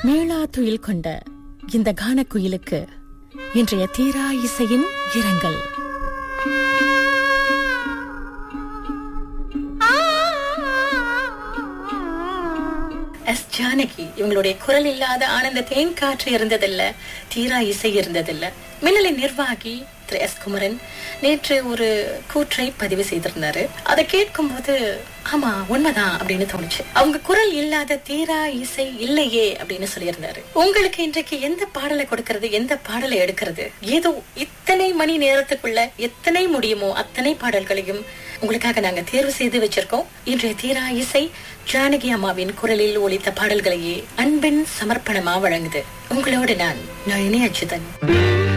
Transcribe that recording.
மீளா துயில் கொண்ட இந்த கானக்குயிலுக்கு இன்றைய தீரா இசையின் இரங்கல் எஸ் ஜானகி இவங்களுடைய குரல் இல்லாத ஆனந்த தேன்காற்று இருந்ததில்ல தீரா இசை இருந்ததில்ல மின்னலின் நிர்வாகி திரு எஸ் குமரன் நேற்று ஒரு கூற்றை பதிவு செய்திருந்தாரு அதை கேட்கும் போது ஆமா உண்மைதான் அப்படின்னு தோணுச்சு அவங்க குரல் இல்லாத தீரா இசை இல்லையே அப்படின்னு சொல்லியிருந்தாரு உங்களுக்கு இன்றைக்கு எந்த பாடலை கொடுக்கறது எந்த பாடலை எடுக்கிறது ஏதோ இத்தனை மணி நேரத்துக்குள்ள எத்தனை முடியுமோ அத்தனை பாடல்களையும் உங்களுக்காக நாங்க தேர்வு செய்து வச்சிருக்கோம் இன்றைய தீரா இசை ஜானகி அம்மாவின் குரலில் ஒலித்த பாடல்களையே அன்பின் சமர்ப்பணமா வழங்குது உங்களோடு நான் நளினி அச்சுதன்